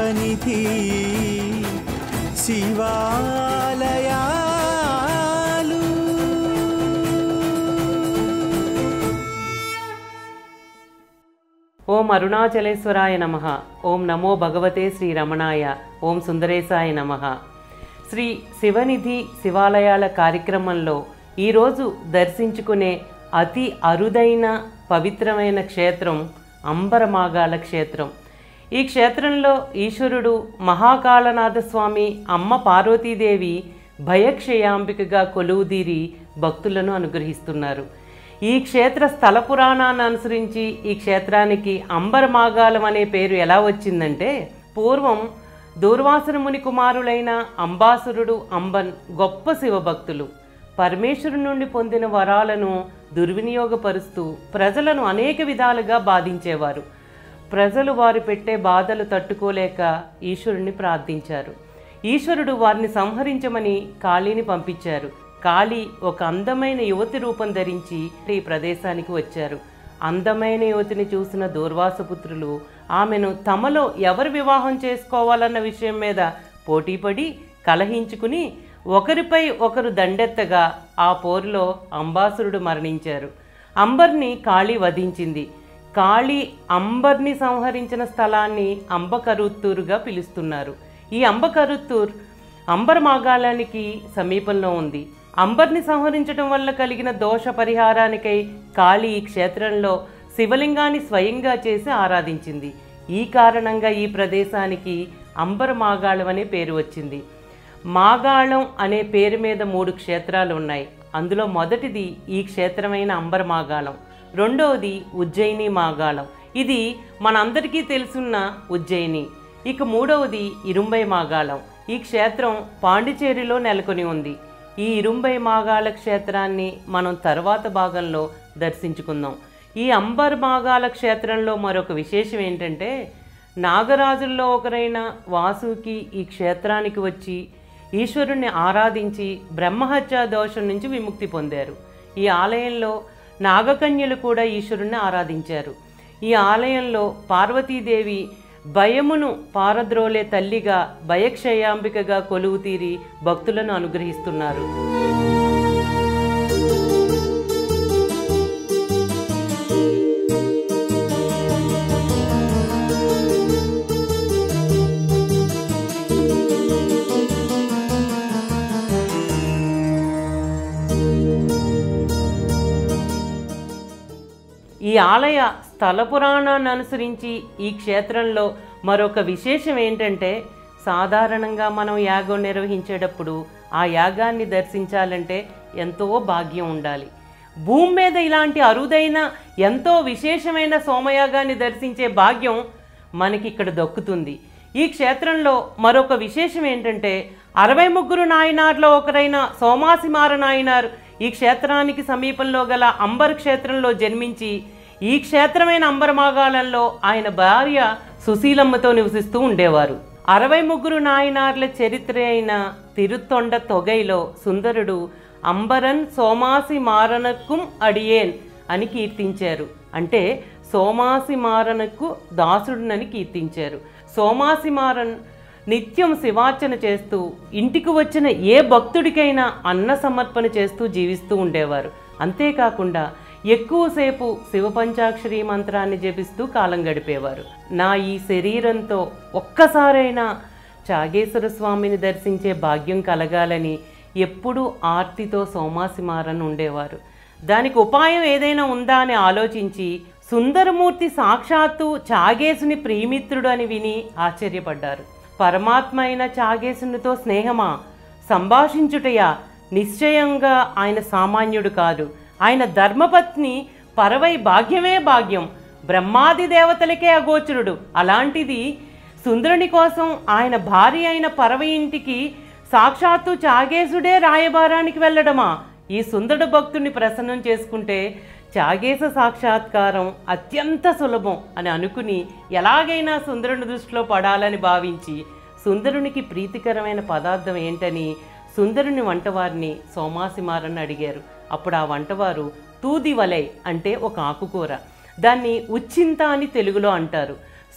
సన్నిధి శివాలయాలు ఓం అరుణాచలేశ్వరాయ నమ ఓం నమో భగవతే శ్రీ రమణాయ ఓం సుందరేశాయ నమ శ్రీ శివనిధి శివాలయాల కార్యక్రమంలో ఈరోజు దర్శించుకునే అతి అరుదైన పవిత్రమైన క్షేత్రం అంబరమాగాల క్షేత్రం ఈ క్షేత్రంలో ఈశ్వరుడు మహాకాళనాథ స్వామి అమ్మ పార్వతీదేవి భయక్షయాంబికగా కొలువుదీరి భక్తులను అనుగ్రహిస్తున్నారు ఈ క్షేత్ర స్థల పురాణాన్ని అనుసరించి ఈ క్షేత్రానికి అంబరమాగాలం అనే పేరు ఎలా వచ్చిందంటే పూర్వం దూర్వాసన ముని కుమారులైన అంబాసురుడు అంబన్ గొప్ప శివభక్తులు పరమేశ్వరుడి నుండి పొందిన వరాలను దుర్వినియోగపరుస్తూ ప్రజలను అనేక విధాలుగా బాధించేవారు ప్రజలు వారు పెట్టే బాధలు తట్టుకోలేక ఈశ్వరుణ్ణి ప్రార్థించారు ఈశ్వరుడు వారిని సంహరించమని కాళీని పంపించారు కాళీ ఒక అందమైన యువతి రూపం ధరించి ఈ ప్రదేశానికి వచ్చారు అందమైన యువతిని చూసిన దూర్వాసపుత్రులు ఆమెను తమలో ఎవరు వివాహం చేసుకోవాలన్న విషయం మీద పోటీపడి కలహించుకుని ఒకరిపై ఒకరు దండెత్తగా ఆ పోరులో అంబాసురుడు మరణించారు అంబర్ని కాళీ వధించింది కాళీ అంబర్ని సంహరించిన స్థలాన్ని అంబకరుత్తూరుగా పిలుస్తున్నారు ఈ అంబకరుత్తూర్ అంబర్ మాగాళానికి సమీపంలో ఉంది అంబర్ని సంహరించడం వల్ల కలిగిన దోష పరిహారానికై కాళీ ఈ క్షేత్రంలో శివలింగాన్ని స్వయంగా చేసి ఆరాధించింది ఈ కారణంగా ఈ ప్రదేశానికి అంబర్ మాగాళం అనే పేరు వచ్చింది మాగాళం అనే పేరు మీద మూడు క్షేత్రాలు ఉన్నాయి అందులో మొదటిది ఈ క్షేత్రమైన అంబర్ మాగాళం రెండవది ఉజ్జయిని మాగాళం ఇది మనందరికీ తెలుసున్న ఉజ్జయిని ఇక మూడవది ఇరుంబై మాగాళం ఈ క్షేత్రం పాండిచేరిలో నెలకొని ఉంది ఈ ఇరుంబై మాగాళ క్షేత్రాన్ని మనం తర్వాత భాగంలో దర్శించుకుందాం ఈ అంబర్ మాగాల క్షేత్రంలో మరొక విశేషం ఏంటంటే నాగరాజుల్లో ఒకరైన వాసుకి ఈ క్షేత్రానికి వచ్చి ఈశ్వరుణ్ణి ఆరాధించి బ్రహ్మహత్య దోషం నుంచి విముక్తి పొందారు ఈ ఆలయంలో నాగకన్యలు కూడా ఈశ్వరుణ్ణి ఆరాధించారు ఈ ఆలయంలో పార్వతీదేవి భయమును పారద్రోలే తల్లిగా భయక్షయాంబికగా కొలువు తీరి భక్తులను అనుగ్రహిస్తున్నారు ఈ ఆలయ స్థల పురాణాన్ని అనుసరించి ఈ క్షేత్రంలో మరొక విశేషం ఏంటంటే సాధారణంగా మనం యాగం నిర్వహించేటప్పుడు ఆ యాగాన్ని దర్శించాలంటే ఎంతో భాగ్యం ఉండాలి భూమి మీద ఇలాంటి అరుదైన ఎంతో విశేషమైన సోమయాగాన్ని దర్శించే భాగ్యం మనకి ఇక్కడ దక్కుతుంది ఈ క్షేత్రంలో మరొక విశేషం ఏంటంటే అరవై ముగ్గురు నాయనార్లో ఒకరైన సోమాసిమార నాయనార్ ఈ క్షేత్రానికి సమీపంలో గల అంబర్ క్షేత్రంలో జన్మించి ఈ క్షేత్రమైన అంబరమాగాళంలో ఆయన భార్య సుశీలమ్మతో నివసిస్తూ ఉండేవారు అరవై ముగ్గురు నాయనార్ల చరిత్ర అయిన తిరుతొండ తొగైలో సుందరుడు అంబరన్ సోమాసి మారనకుం అడియేన్ అని కీర్తించారు అంటే సోమాసి మారనకు దాసుడునని కీర్తించారు సోమాసి మారన్ నిత్యం శివార్చన చేస్తూ ఇంటికి వచ్చిన ఏ భక్తుడికైనా అన్న సమర్పణ చేస్తూ జీవిస్తూ ఉండేవారు అంతేకాకుండా ఎక్కువసేపు శివపంచాక్షరి మంత్రాన్ని జపిస్తూ కాలం గడిపేవారు నా ఈ శరీరంతో ఒక్కసారైనా చాగేశ్వర స్వామిని దర్శించే భాగ్యం కలగాలని ఎప్పుడూ ఆర్తితో సోమాసిమారన్ ఉండేవారు దానికి ఉపాయం ఏదైనా ఉందా అని ఆలోచించి సుందరమూర్తి సాక్షాత్తు చాగేసుని ప్రియమిత్రుడు అని విని ఆశ్చర్యపడ్డారు పరమాత్మ అయిన చాగేసునితో స్నేహమా సంభాషించుటయా నిశ్చయంగా ఆయన సామాన్యుడు కాదు ఆయన ధర్మపత్ని పరవై భాగ్యమే భాగ్యం బ్రహ్మాది దేవతలకే అగోచరుడు అలాంటిది సుందరుని కోసం ఆయన భార్య అయిన పరవ ఇంటికి సాక్షాత్తు చాగేసుడే రాయబారానికి వెళ్ళడమా ఈ సుందరుడు భక్తుని ప్రసన్నం చేసుకుంటే చాగేస సాక్షాత్కారం అత్యంత సులభం అని అనుకుని ఎలాగైనా సుందరుని దృష్టిలో పడాలని భావించి సుందరునికి ప్రీతికరమైన పదార్థం ఏంటని సుందరుని వంటవారిని సోమాసిమారని అడిగారు అప్పుడు ఆ వంటవారు తూది వలై అంటే ఒక ఆకుకూర దాన్ని ఉచ్చింత అని తెలుగులో అంటారు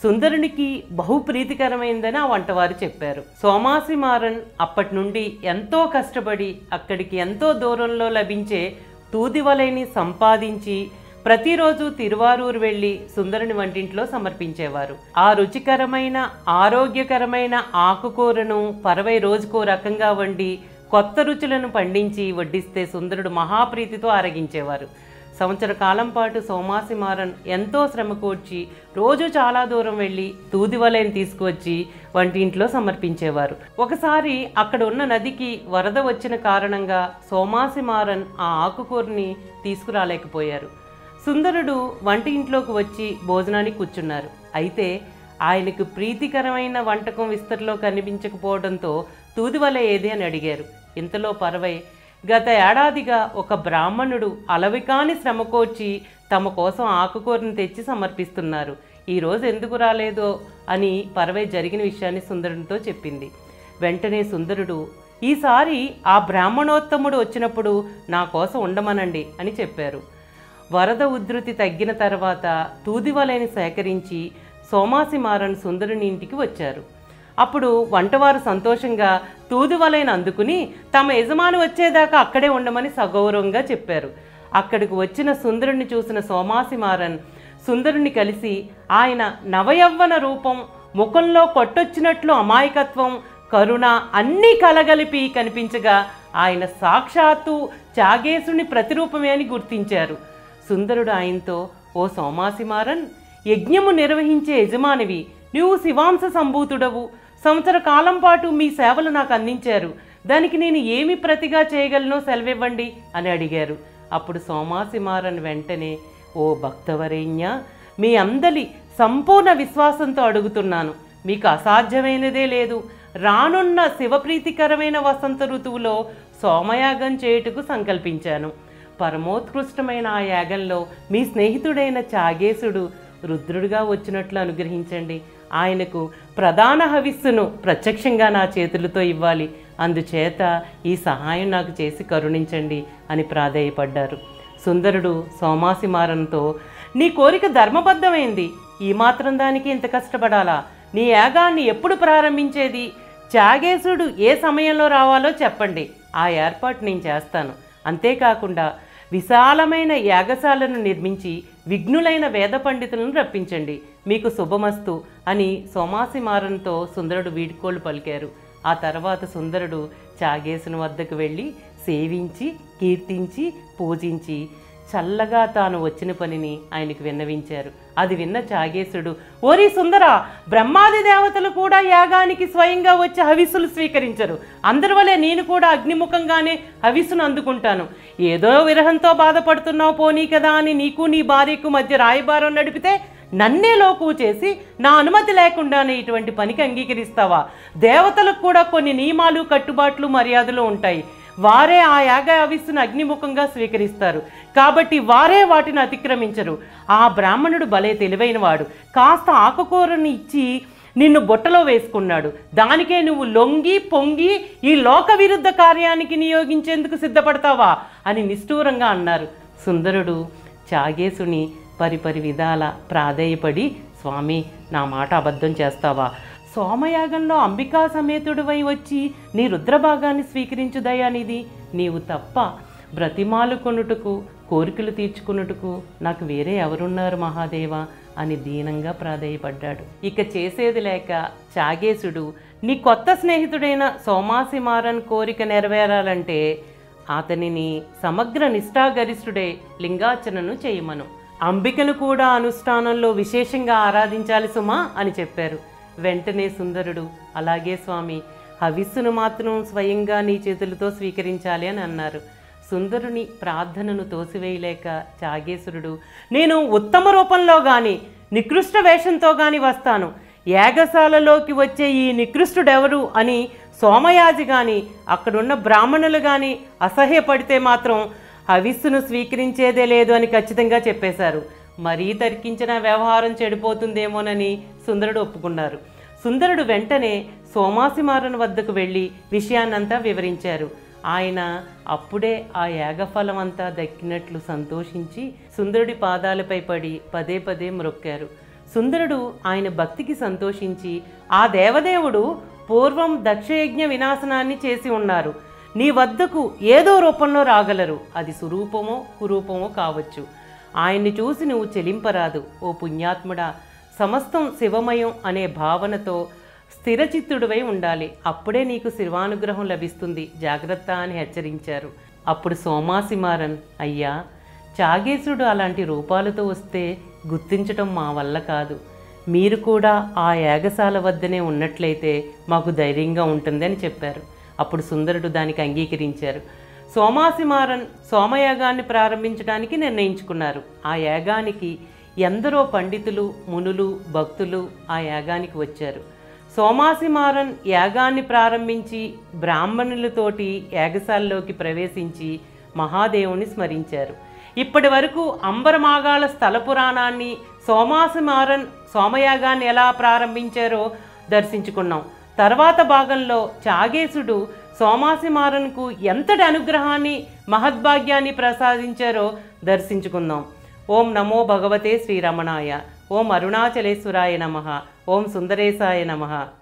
సుందరునికి బహు ప్రీతికరమైందని ఆ వంటవారు చెప్పారు సోమాసి మారన్ అప్పటి నుండి ఎంతో కష్టపడి అక్కడికి ఎంతో దూరంలో లభించే తూదివలైని సంపాదించి ప్రతిరోజు తిరువారూరు వెళ్ళి సుందరుని వంటింట్లో సమర్పించేవారు ఆ రుచికరమైన ఆరోగ్యకరమైన ఆకుకూరను పరవై రోజుకో రకంగా వండి కొత్త రుచులను పండించి వడ్డిస్తే సుందరుడు మహాప్రీతితో ఆరగించేవారు సంవత్సర కాలం పాటు సోమాసి మారన్ ఎంతో శ్రమ కూర్చి రోజు చాలా దూరం వెళ్ళి తూదివలైని తీసుకువచ్చి వంటింట్లో సమర్పించేవారు ఒకసారి అక్కడ ఉన్న నదికి వరద వచ్చిన కారణంగా సోమాసి మారన్ ఆ ఆకుకూరని తీసుకురాలేకపోయారు సుందరుడు వంట ఇంట్లోకి వచ్చి భోజనానికి కూర్చున్నారు అయితే ఆయనకు ప్రీతికరమైన వంటకం విస్తరలో కనిపించకపోవడంతో తూదివల ఏది అని అడిగారు ఇంతలో పరవై గత ఏడాదిగా ఒక బ్రాహ్మణుడు అలవికాని శ్రమకోర్చి తమ కోసం ఆకుకూరను తెచ్చి సమర్పిస్తున్నారు ఈ రోజు ఎందుకు రాలేదో అని పరవై జరిగిన విషయాన్ని సుందరునితో చెప్పింది వెంటనే సుందరుడు ఈసారి ఆ బ్రాహ్మణోత్తముడు వచ్చినప్పుడు నా కోసం ఉండమనండి అని చెప్పారు వరద ఉధృతి తగ్గిన తర్వాత తూదివలైని సేకరించి సోమాసి మారన్ సుందరుని ఇంటికి వచ్చారు అప్పుడు వంటవారు సంతోషంగా తూదివలైన అందుకుని తమ యజమాని వచ్చేదాకా అక్కడే ఉండమని సగౌరవంగా చెప్పారు అక్కడికి వచ్చిన సుందరుని చూసిన సోమాసి మారన్ సుందరుని కలిసి ఆయన నవయవ్వన రూపం ముఖంలో కొట్టొచ్చినట్లు అమాయకత్వం కరుణ అన్నీ కలగలిపి కనిపించగా ఆయన సాక్షాత్తు చాగేశుని ప్రతిరూపమే అని గుర్తించారు సుందరుడు ఆయనతో ఓ సోమాసిమారన్ యజ్ఞము నిర్వహించే యజమానివి నువ్వు శివాంశ సంభూతుడవు సంవత్సర కాలం పాటు మీ సేవలు నాకు అందించారు దానికి నేను ఏమి ప్రతిగా చేయగలనో సెలవివ్వండి అని అడిగారు అప్పుడు సోమాసిమారన్ వెంటనే ఓ భక్తవరేణ్య మీ అందరి సంపూర్ణ విశ్వాసంతో అడుగుతున్నాను మీకు అసాధ్యమైనదే లేదు రానున్న శివప్రీతికరమైన వసంత ఋతువులో సోమయాగం చేయుటకు సంకల్పించాను పరమోత్కృష్టమైన ఆ యాగంలో మీ స్నేహితుడైన చాగేశుడు రుద్రుడిగా వచ్చినట్లు అనుగ్రహించండి ఆయనకు ప్రధాన హవిస్సును ప్రత్యక్షంగా నా చేతులతో ఇవ్వాలి అందుచేత ఈ సహాయం నాకు చేసి కరుణించండి అని ప్రాధేయపడ్డారు సుందరుడు సోమాసిమారంతో నీ కోరిక ధర్మబద్ధమైంది ఈ మాత్రం దానికి ఇంత కష్టపడాలా నీ యాగాన్ని ఎప్పుడు ప్రారంభించేది చాగేశుడు ఏ సమయంలో రావాలో చెప్పండి ఆ ఏర్పాటు నేను చేస్తాను అంతేకాకుండా విశాలమైన యాగశాలను నిర్మించి విఘ్నులైన వేద పండితులను రప్పించండి మీకు శుభమస్తు అని సోమాసిమారంతో సుందరుడు వీడ్కోలు పలికారు ఆ తర్వాత సుందరుడు చాగేసుని వద్దకు వెళ్ళి సేవించి కీర్తించి పూజించి చల్లగా తాను వచ్చిన పనిని ఆయనకు విన్నవించారు అది విన్న చాగేశుడు ఓరి సుందర బ్రహ్మాది దేవతలు కూడా యాగానికి స్వయంగా వచ్చి హవిస్సులు స్వీకరించరు అందరి వలె నేను కూడా అగ్నిముఖంగానే హవిస్సును అందుకుంటాను ఏదో విరహంతో బాధపడుతున్నావు పోనీ కదా అని నీకు నీ భార్యకు మధ్య రాయబారం నడిపితే నన్నే లోకు చేసి నా అనుమతి లేకుండానే ఇటువంటి పనికి అంగీకరిస్తావా దేవతలకు కూడా కొన్ని నియమాలు కట్టుబాట్లు మర్యాదలు ఉంటాయి వారే ఆ యాగ అవిస్సును అగ్నిముఖంగా స్వీకరిస్తారు కాబట్టి వారే వాటిని అతిక్రమించరు ఆ బ్రాహ్మణుడు భలే తెలివైనవాడు కాస్త ఆకుకూరని ఇచ్చి నిన్ను బుట్టలో వేసుకున్నాడు దానికే నువ్వు లొంగి పొంగి ఈ లోక విరుద్ధ కార్యానికి నియోగించేందుకు సిద్ధపడతావా అని నిష్ఠూరంగా అన్నారు సుందరుడు చాగేసుని పరిపరి విధాల ప్రాధేయపడి స్వామి నా మాట అబద్ధం చేస్తావా సోమయాగంలో అంబికా సమేతుడివై వచ్చి నీ రుద్రభాగాన్ని స్వీకరించు దయానిది నీవు తప్ప బ్రతిమాలు కొనుటకు కోరికలు తీర్చుకున్నట్టుకు నాకు వేరే ఎవరున్నారు మహాదేవ అని దీనంగా ప్రాధేయపడ్డాడు ఇక చేసేది లేక చాగేశుడు నీ కొత్త స్నేహితుడైన సోమాసిమారన్ కోరిక నెరవేరాలంటే అతనిని సమగ్ర నిష్ఠాగరిష్ఠుడే లింగార్చనను చేయమను అంబికను కూడా అనుష్ఠానంలో విశేషంగా ఆరాధించాలి సుమా అని చెప్పారు వెంటనే సుందరుడు అలాగే స్వామి హవిస్సును మాత్రం స్వయంగా నీ చేతులతో స్వీకరించాలి అని అన్నారు సుందరుని ప్రార్థనను తోసివేయలేక చాగేశ్వరుడు నేను ఉత్తమ రూపంలో గాని నికృష్ట వేషంతో గాని వస్తాను యాగశాలలోకి వచ్చే ఈ నికృష్టుడెవరు అని సోమయాజి గాని అక్కడున్న బ్రాహ్మణులు గాని అసహ్యపడితే మాత్రం హవిస్సును స్వీకరించేదే లేదు అని ఖచ్చితంగా చెప్పేశారు మరీ తర్కించిన వ్యవహారం చెడిపోతుందేమోనని సుందరుడు ఒప్పుకున్నారు సుందరుడు వెంటనే సోమాసిమారన్ వద్దకు వెళ్ళి విషయాన్నంతా వివరించారు ఆయన అప్పుడే ఆ యాగఫలం అంతా దక్కినట్లు సంతోషించి సుందరుడి పాదాలపై పడి పదే పదే మ్రొక్కారు సుందరుడు ఆయన భక్తికి సంతోషించి ఆ దేవదేవుడు పూర్వం దక్షయజ్ఞ వినాశనాన్ని చేసి ఉన్నారు నీ వద్దకు ఏదో రూపంలో రాగలరు అది సురూపమో కురూపమో కావచ్చు ఆయన్ని చూసి నువ్వు చెలింపరాదు ఓ పుణ్యాత్ముడా సమస్తం శివమయం అనే భావనతో స్థిరచిత్తుడివై ఉండాలి అప్పుడే నీకు శివానుగ్రహం లభిస్తుంది జాగ్రత్త అని హెచ్చరించారు అప్పుడు సోమాసిమారన్ అయ్యా చాగేశుడు అలాంటి రూపాలతో వస్తే గుర్తించటం మా వల్ల కాదు మీరు కూడా ఆ యాగశాల వద్దనే ఉన్నట్లయితే మాకు ధైర్యంగా ఉంటుందని చెప్పారు అప్పుడు సుందరుడు దానికి అంగీకరించారు సోమాసిమారన్ సోమయాగాన్ని ప్రారంభించడానికి నిర్ణయించుకున్నారు ఆ యాగానికి ఎందరో పండితులు మునులు భక్తులు ఆ యాగానికి వచ్చారు సోమాసిమారన్ యాగాన్ని ప్రారంభించి బ్రాహ్మణులతోటి యాగశాలలోకి ప్రవేశించి మహాదేవుని స్మరించారు ఇప్పటి వరకు అంబరమాగాళ స్థల పురాణాన్ని సోమాసిమారన్ సోమయాగాన్ని ఎలా ప్రారంభించారో దర్శించుకున్నాం తర్వాత భాగంలో చాగేశుడు సోమాసిమారన్కు ఎంతటి అనుగ్రహాన్ని మహద్భాగ్యాన్ని ప్రసాదించారో దర్శించుకుందాం ఓం నమో భగవతే శ్రీరమణాయ ఓం అరుణాచలేశ్వరాయ నమ ఓం సుందరేశాయ నమ